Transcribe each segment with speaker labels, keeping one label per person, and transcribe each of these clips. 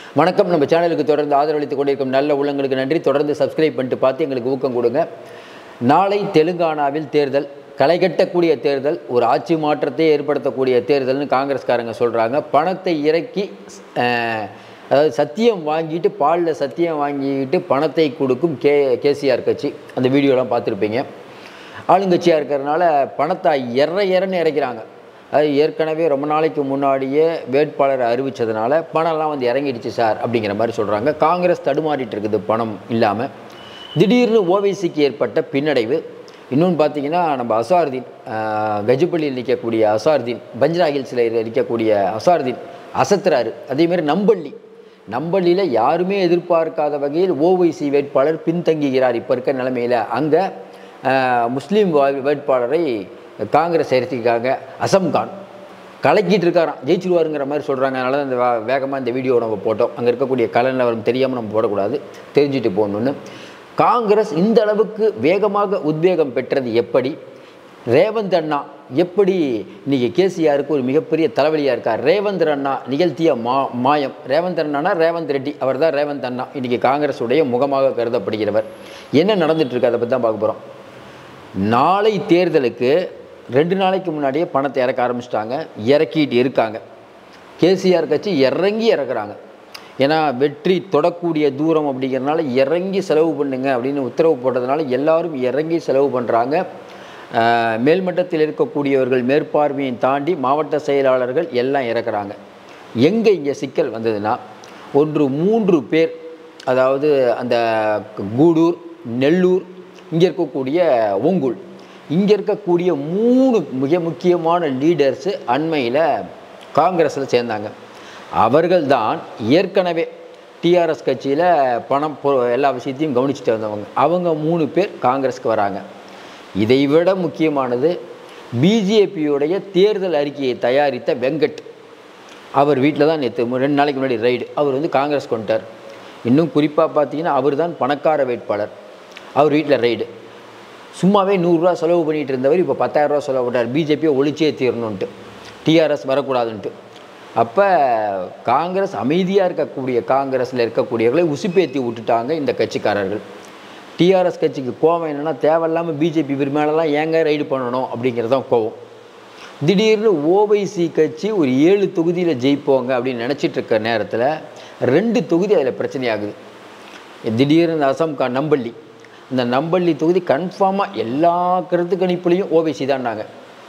Speaker 1: வணக்கம் நம்ம சேனலுக்கு தொடர்ந்து ஆதரவளித்துக் கொண்டிருக்கும் நல்ல உள்ளங்களுக்கு நன்றி தொடர்ந்து சப்ஸ்கிரைப் பண்ணிட்டு பார்த்து எங்களுக்கு ஊக்கம் கொடுங்க நாளை தெலுங்கானாவில் தேர்தல் களைகட்டக்கூடிய தேர்தல் ஒரு ஆட்சி மாற்றத்தை ஏற்படுத்தக்கூடிய தேர்தல்னு காங்கிரஸ்காரங்க சொல்கிறாங்க பணத்தை இறக்கி அஹ், அதாவது சத்தியம் வாங்கிட்டு பாலில் சத்தியம் வாங்கிட்டு பணத்தை கொடுக்கும் கே கேசிஆர் கட்சி அந்த வீடியோலாம் பார்த்துருப்பீங்க ஆளுங்கட்சியாக இருக்கிறதுனால பணத்தை எற எறன்னு இறக்கிறாங்க அது ஏற்கனவே ரொம்ப நாளைக்கு முன்னாடியே வேட்பாளரை அறிவித்ததுனால பணம்லாம் வந்து இறங்கிடுச்சு சார் அப்படிங்கிற மாதிரி சொல்கிறாங்க காங்கிரஸ் தடுமாறிட்டு இருக்குது பணம் இல்லாமல் திடீர்னு ஓவைசிக்கு ஏற்பட்ட பின்னடைவு இன்னொன்று பார்த்தீங்கன்னா நம்ம அசாருதீன் ஆஹ், கஜுப்பள்ளியில் நிற்கக்கூடிய அசாருதீன் பஞ்சிரா ஹில்ஸில் இருக்கக்கூடிய அசாருதீன் அசத்துறாரு அதேமாதிரி நம்பள்ளி நம்பள்ளியில் யாருமே எதிர்பார்க்காத வகையில் ஓவைசி வேட்பாளர் பின்தங்குகிறார் இப்போ இருக்க நிலைமையில் அங்கே முஸ்லீம் வா- வேட்பாளரை காங்கிரஸ் இறக்கிக்காங்க அசம்கான் கலக்கிட்டு இருக்காராம் ஜெயிச்சிருவாருங்கிற மாதிரி சொல்கிறாங்க அதனால தான் இந்த வேகமாக இந்த வீடியோ நம்ம போட்டோம் அங்கே இருக்கக்கூடிய கல நிலவரம் தெரியாமல் நம்ம போடக்கூடாது தெரிஞ்சுட்டு போகணுன்னு காங்கிரஸ் இந்த அளவுக்கு வேகமாக உத்வேகம் பெற்றது எப்படி ரேவந்த் அண்ணா எப்படி இன்னைக்கு கேசிஆருக்கு ஒரு மிகப்பெரிய தலைவலியாக இருக்கார் ரேவந்த் அண்ணா நிகழ்த்திய மா மாயம் ரேவந்த் அண்ணானா ரேவந்த் ரெட்டி அவர் தான் ரேவந்த் அண்ணா இன்னைக்கு காங்கிரஸுடைய முகமாக கருதப்படுகிறவர் என்ன நடந்துட்டு இருக்கு அதை பற்றி தான் பார்க்க போகிறோம் நாளை தேர்தலுக்கு ரெண்டு நாளைக்கு முன்னாடியே பணத்தை இறக்க ஆரம்பிச்சிட்டாங்க இறக்கிட்டு இருக்காங்க கேசிஆர் கட்சி இறங்கி இறக்குறாங்க ஏன்னா வெற்றி தொடக்கூடிய தூரம் அப்படிங்கிறனால இறங்கி செலவு பண்ணுங்க அப்படின்னு உத்தரவு போட்டதுனால எல்லாரும் இறங்கி செலவு பண்ணுறாங்க மேல்மட்டத்தில் இருக்கக்கூடியவர்கள் மேற்பார்வையை தாண்டி மாவட்ட செயலாளர்கள் எல்லாம் இறக்குறாங்க எங்கே இங்கே சிக்கல் வந்ததுன்னா ஒன்று மூன்று பேர் அதாவது அந்த கூடூர் நெல்லூர் இங்கே இருக்கக்கூடிய ஓங்கூல் இங்கே இருக்கக்கூடிய மூணு மிக முக்கியமான லீடர்ஸு அண்மையில் காங்கிரஸில் சேர்ந்தாங்க அவர்கள்தான் ஏற்கனவே டிஆர்எஸ் கட்சியில் பணம் பொ- எல்லா விஷயத்தையும் கவனிச்சுட்டு வந்தவங்க அவங்க மூணு பேர் காங்கிரஸ்க்கு வராங்க இதை விட முக்கியமானது பிஜேபியுடைய தேர்தல் அறிக்கையை தயாரித்த வெங்கட் அவர் வீட்டில் தான் நேற்று ரெண்டு நாளைக்கு முன்னாடி ரைடு அவர் வந்து காங்கிரஸ் கொண்டார் இன்னும் குறிப்பாக பார்த்தீங்கன்னா அவர் தான் பணக்கார வேட்பாளர் அவர் வீட்டில் ரைடு சும்மாவே நூறுரூவா செலவு பண்ணிட்டு இருந்தவர் இப்போ பத்தாயிரரூவா செலவு பண்ணார் பிஜேபியை ஒழிச்சே தீரணுன்ட்டு டிஆர்எஸ் வரக்கூடாதுன்ட்டு அப்போ காங்கிரஸ் அமைதியாக இருக்கக்கூடிய காங்கிரஸில் இருக்கக்கூடியவர்களை உசுப்பேத்தி விட்டுட்டாங்க இந்த கட்சிக்காரர்கள் டிஆர்எஸ் கட்சிக்கு கோவம் என்னென்னா தேவையில்லாமல் பிஜேபி மேலெல்லாம் ஏங்க ரைடு பண்ணணும் அப்படிங்கிறது தான் கோவம் திடீர்னு ஓவைசி கட்சி ஒரு ஏழு தொகுதியில் ஜெயிப்போங்க அப்படின்னு நினச்சிட்டு இருக்க நேரத்தில் ரெண்டு தொகுதி அதில் பிரச்சனையாகுது திடீர்னு இந்த அசாம் கா நம்பள்ளி இந்த நம்பள்ளி தொகுதி கன்ஃபார்மாக எல்லா கருத்து கணிப்புலையும் ஓவைசி தான்னாங்க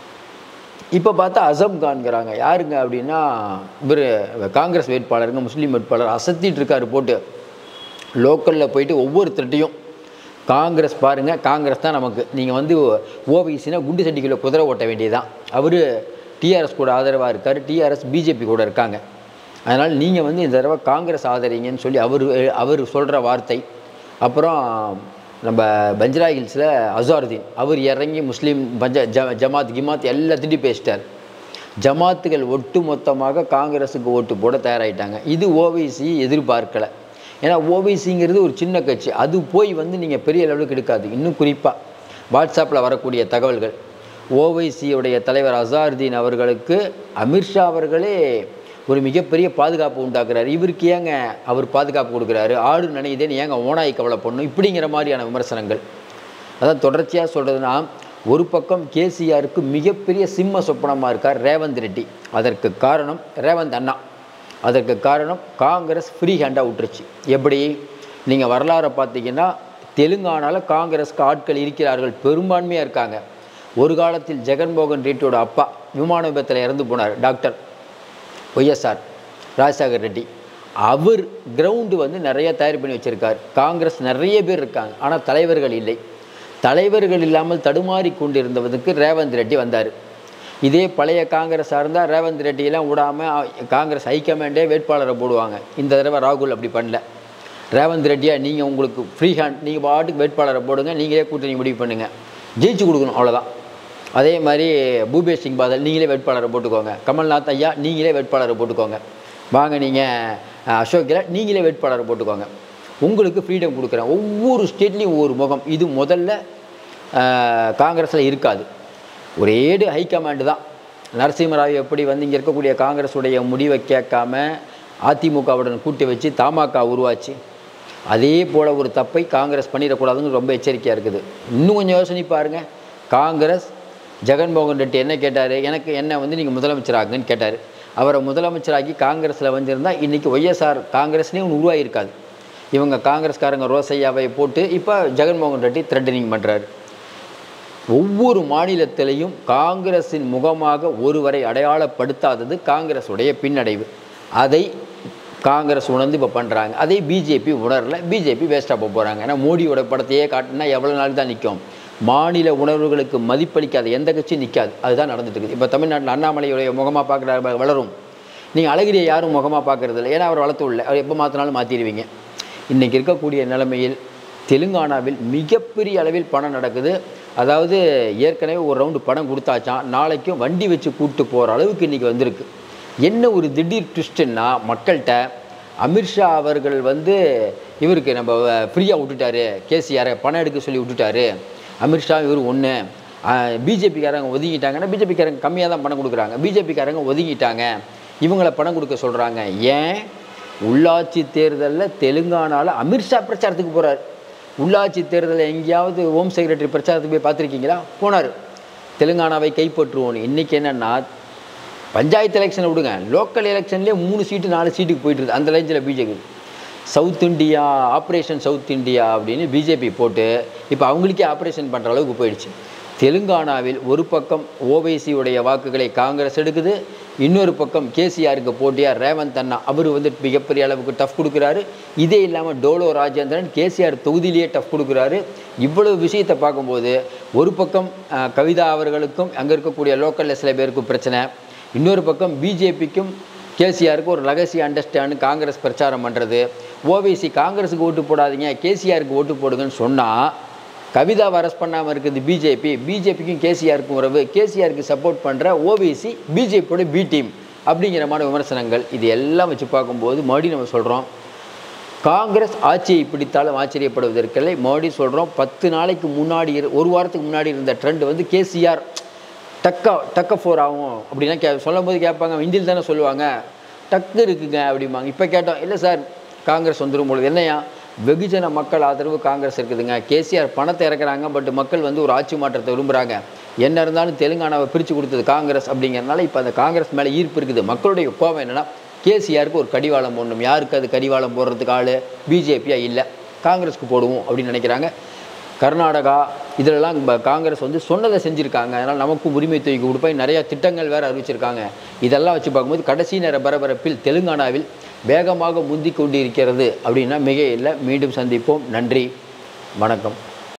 Speaker 1: இப்போ பார்த்தா அசம் கான்கிறாங்க யாருங்க அப்படின்னா இவர் காங்கிரஸ் வேட்பாளருங்க முஸ்லீம் வேட்பாளர் அசத்திட்டு இருக்காரு போட்டு லோக்கலில் போயிட்டு ஒவ்வொருத்தர்ட்டையும் காங்கிரஸ் பாருங்கள் காங்கிரஸ் தான் நமக்கு நீங்கள் வந்து ஓபிசினா குண்டு சட்டிக்குள்ள குதிரை ஓட்ட வேண்டியதுதான் அவர் டிஆர்எஸ் கூட ஆதரவாக இருக்கார் டிஆர்எஸ் பிஜேபி கூட இருக்காங்க அதனால் நீங்கள் வந்து இந்த தடவை காங்கிரஸ் ஆதரிங்கன்னு சொல்லி அவர் அவர் சொல்கிற வார்த்தை அப்புறம் நம்ம பஞ்சிரா ஹில்ஸில் அசாருதீன் அவர் இறங்கி முஸ்லீம் பஞ்ச ஜ ஜமாத் கிமாத் எல்லாத்திட்டையும் பேசிட்டார் ஜமாத்துகள் ஒட்டு மொத்தமாக காங்கிரஸுக்கு ஓட்டு போட தயாராகிட்டாங்க இது ஓவைசி எதிர்பார்க்கலை ஏன்னா ஓவைசிங்கிறது ஒரு சின்ன கட்சி அது போய் வந்து நீங்கள் பெரிய லெவலுக்கு எடுக்காது இன்னும் குறிப்பாக வாட்ஸ்அப்பில் வரக்கூடிய தகவல்கள் ஓவைசியுடைய தலைவர் அசாருதீன் அவர்களுக்கு அமித்ஷா அவர்களே ஒரு மிகப்பெரிய பாதுகாப்பு உண்டாக்குறாரு இவருக்கு ஏங்க அவர் பாதுகாப்பு கொடுக்குறாரு ஆடு நினைதேன்னு ஏங்க ஓனாய் கவலை பண்ணும் இப்படிங்கிற மாதிரியான விமர்சனங்கள் அதான் தொடர்ச்சியாக சொல்கிறதுனா ஒரு பக்கம் கேசிஆருக்கு மிகப்பெரிய சிம்ம சொப்பனமாக இருக்கார் ரேவந்த் ரெட்டி அதற்கு காரணம் ரேவந்த் அண்ணா அதற்கு காரணம் காங்கிரஸ் ஃப்ரீ ஹேண்டாக விட்டுருச்சு எப்படி நீங்கள் வரலாறை பார்த்தீங்கன்னா தெலுங்கானாவில் காங்கிரஸ்க்கு ஆட்கள் இருக்கிறார்கள் பெரும்பான்மையாக இருக்காங்க ஒரு காலத்தில் ஜெகன்மோகன் ரெட்டியோட அப்பா விமான விபத்தில் இறந்து போனார் டாக்டர் ஒய்எஸ்ஆர் ராஜசேகர் ரெட்டி அவர் கிரவுண்டு வந்து நிறைய தயார் பண்ணி வச்சுருக்கார் காங்கிரஸ் நிறைய பேர் இருக்காங்க ஆனால் தலைவர்கள் இல்லை தலைவர்கள் இல்லாமல் தடுமாறி கொண்டிருந்தவதுக்கு ரேவந்த் ரெட்டி வந்தார் இதே பழைய காங்கிரஸாக இருந்தால் ரேவந்த் ரெட்டியெல்லாம் விடாமல் காங்கிரஸ் ஹைகமாண்டே வேட்பாளரை போடுவாங்க இந்த தடவை ராகுல் அப்படி பண்ணல ரேவந்த் ரெட்டியா நீங்கள் உங்களுக்கு ஃப்ரீ ஹேண்ட் நீங்கள் பாட்டுக்கு வேட்பாளரை போடுங்க நீங்களே கூட்டணி முடிவு பண்ணுங்கள் ஜெயிச்சு கொடுக்கணும் அவ்வளோதான் அதே மாதிரி பூபேஷ் சிங் பாதல் நீங்களே வேட்பாளரை போட்டுக்கோங்க கமல்நாத் ஐயா நீங்களே வேட்பாளரை போட்டுக்கோங்க வாங்க நீங்கள் அசோக் கெலாட் நீங்களே வேட்பாளரை போட்டுக்கோங்க உங்களுக்கு ஃப்ரீடம் கொடுக்குறேன் ஒவ்வொரு ஸ்டேட்லேயும் ஒவ்வொரு முகம் இது முதல்ல காங்கிரஸில் இருக்காது ஒரேடு ஹைகமாண்டு தான் நரசிம்மராவ் எப்படி வந்து இங்கே இருக்கக்கூடிய காங்கிரஸுடைய முடிவை கேட்காம அதிமுகவுடன் கூட்டி வச்சு தமாக உருவாச்சு அதே போல் ஒரு தப்பை காங்கிரஸ் பண்ணிடக்கூடாதுன்னு ரொம்ப எச்சரிக்கையாக இருக்குது இன்னும் கொஞ்சம் யோசனை பாருங்க காங்கிரஸ் ஜெகன்மோகன் ரெட்டி என்ன கேட்டார் எனக்கு என்ன வந்து நீங்கள் முதலமைச்சராகுங்கன்னு கேட்டார் அவரை முதலமைச்சராக்கி காங்கிரஸில் வந்திருந்தால் இன்றைக்கி ஒய்எஸ்ஆர் காங்கிரஸ்னே ஒன்று உருவாகியிருக்காது இவங்க காங்கிரஸ்காரங்க ரோசையாவை போட்டு இப்போ ஜெகன்மோகன் ரெட்டி த்ரெட்டனிங் பண்ணுறாரு ஒவ்வொரு மாநிலத்திலையும் காங்கிரஸின் முகமாக ஒருவரை அடையாளப்படுத்தாதது காங்கிரஸுடைய பின்னடைவு அதை காங்கிரஸ் உணர்ந்து இப்போ பண்ணுறாங்க அதே பிஜேபி உணரல பிஜேபி வேஸ்ட்டாக போக போகிறாங்க ஏன்னா மோடியோட படத்தையே காட்டினா எவ்வளோ நாள் தான் நிற்கும் மாநில உணர்வுகளுக்கு மதிப்பளிக்காத எந்த கட்சியும் நிற்காது அதுதான் நடந்துட்டு இருக்குது இப்போ தமிழ்நாட்டில் அண்ணாமலையுடைய முகமாக பார்க்குற வளரும் நீங்கள் அழகிரியை யாரும் முகமாக பார்க்கறது இல்லை ஏன்னா அவர் வளர்த்து இல்லை அவர் எப்போ மாற்றினாலும் மாற்றிடுவீங்க இன்றைக்கி இருக்கக்கூடிய நிலைமையில் தெலுங்கானாவில் மிகப்பெரிய அளவில் பணம் நடக்குது அதாவது ஏற்கனவே ஒரு ரவுண்டு பணம் கொடுத்தாச்சான் நாளைக்கும் வண்டி வச்சு கூப்பிட்டு போகிற அளவுக்கு இன்றைக்கி வந்திருக்கு என்ன ஒரு திடீர் ட்விஸ்ட்டுன்னா மக்கள்கிட்ட அமித்ஷா அவர்கள் வந்து இவருக்கு நம்ம ஃப்ரீயாக விட்டுட்டாரு கேசிஆரை பணம் எடுக்க சொல்லி விட்டுட்டாரு அமித்ஷா இவர் ஒன்று பிஜேபிக்காரங்க ஒதுங்கிட்டாங்கன்னா பிஜேபிக்காரங்க கம்மியாக தான் பணம் கொடுக்குறாங்க பிஜேபிக்காரங்க ஒதுங்கிட்டாங்க இவங்களை பணம் கொடுக்க சொல்கிறாங்க ஏன் உள்ளாட்சி தேர்தலில் தெலுங்கானாவில் அமித்ஷா பிரச்சாரத்துக்கு போகிறார் உள்ளாட்சி தேர்தலில் எங்கேயாவது ஹோம் செக்ரட்டரி பிரச்சாரத்துக்கு போய் பார்த்துருக்கீங்களா போனார் தெலுங்கானாவை கைப்பற்றுவோன்னு இன்றைக்கி என்னென்னா பஞ்சாயத்து எலெக்ஷனை விடுங்க லோக்கல் எலெக்ஷன்லேயே மூணு சீட்டு நாலு சீட்டுக்கு போயிட்டு இருக்குது அந்த ரேஞ்சில் BJP south India operation south India அப்படின்னு பிஜேபி போட்டு இப்போ அவங்களுக்கே ஆப்ரேஷன் பண்ணுற அளவுக்கு போயிடுச்சு தெலுங்கானாவில் ஒரு பக்கம் ஓவைசியுடைய வாக்குகளை காங்கிரஸ் எடுக்குது இன்னொரு பக்கம் கேசிஆருக்கு போட்டியாக ரேவந்த் அண்ணா அவர் வந்து மிகப்பெரிய அளவுக்கு டஃப் கொடுக்குறாரு இதே இல்லாமல் டோலோ ராஜேந்திரன் கேசிஆர் தொகுதியிலேயே டஃப் கொடுக்குறாரு இவ்வளவு விஷயத்தை பார்க்கும்போது ஒரு பக்கம் அஹ், கவிதா அவர்களுக்கும் அங்கே இருக்கக்கூடிய லோக்கலில் சில பேருக்கும் பிரச்சனை இன்னொரு பக்கம் பிஜேபிக்கும் கேசிஆருக்கு ஒரு ரகசிய அண்டர்ஸ்டாண்டு காங்கிரஸ் பிரச்சாரம் பண்ணுறது ஓவைசி காங்கிரஸுக்கு ஓட்டு போடாதீங்க கேசிஆருக்கு ஓட்டு போடுங்கன்னு சொன்னால் கவிதாவை அரெஸ்ட் பண்ணாமல் இருக்குது பிஜேபி பிஜேபிக்கும் கேசிஆருக்கும் உறவு கேசிஆருக்கு சப்போர்ட் பண்ணுற ஓபிசி பிஜேபியோட பி டீம் அப்படிங்கிற மாதிரி விமர்சனங்கள் இது எல்லாம் வச்சு பார்க்கும்போது மறுபடியும் நம்ம சொல்கிறோம் காங்கிரஸ் ஆட்சியை பிடித்தாலும் ஆச்சரியப்படுவதற்கில்லை மறுபடியும் சொல்கிறோம் பத்து நாளைக்கு முன்னாடி இரு- ஒரு வாரத்துக்கு முன்னாடி இருந்த ட்ரெண்ட் வந்து கேசிஆர் டக்கா டக்க ஃபோர் ஆகும் அப்படின்னா கே சொல்லும் போது கேட்பாங்க ஹிந்தியில் தானே சொல்லுவாங்க டக்கு இருக்குங்க அப்படிம்பாங்க இப்போ கேட்டோம் இல்லை சார் காங்கிரஸ் வந்துடும் பொழுது என்னையா வெகுஜன மக்கள் ஆதரவு காங்கிரஸ் இருக்குதுங்க கேசிஆர் பணத்தை இறக்குறாங்க பட் மக்கள் வந்து ஒரு ஆட்சி மாற்றத்தை விரும்புகிறாங்க என்ன இருந்தாலும் தெலுங்கானாவை பிரித்து கொடுத்தது காங்கிரஸ் அப்படிங்கிறனால இப்போ அந்த காங்கிரஸ் மேலே ஈர்ப்பு இருக்குது மக்களுடைய கோபம் என்னென்னா கேசிஆருக்கு ஒரு கடிவாளம் போடணும் யாருக்கு அது கடிவாளம் போடுறதுக்கு ஆள் பிஜேபியா இல்லை காங்கிரஸ்க்கு போடுவோம் அப்படின்னு நினைக்கிறாங்க கர்நாடகா இதிலெல்லாம் இப்ப காங்கிரஸ் வந்து சொன்னதை செஞ்சுருக்காங்க அதனால் நமக்கும் உரிமை தொகை கொடுப்பேன் நிறைய திட்டங்கள் வேறு அறிவிச்சிருக்காங்க இதெல்லாம் வச்சு பார்க்கும்போது கடைசி நேர பரபரப்பில் தெலுங்கானாவில் வேகமாக முந்திக் கொண்டிருக்கிறது அப்படின்னா மிக இல்லை மீண்டும் சந்திப்போம் நன்றி வணக்கம்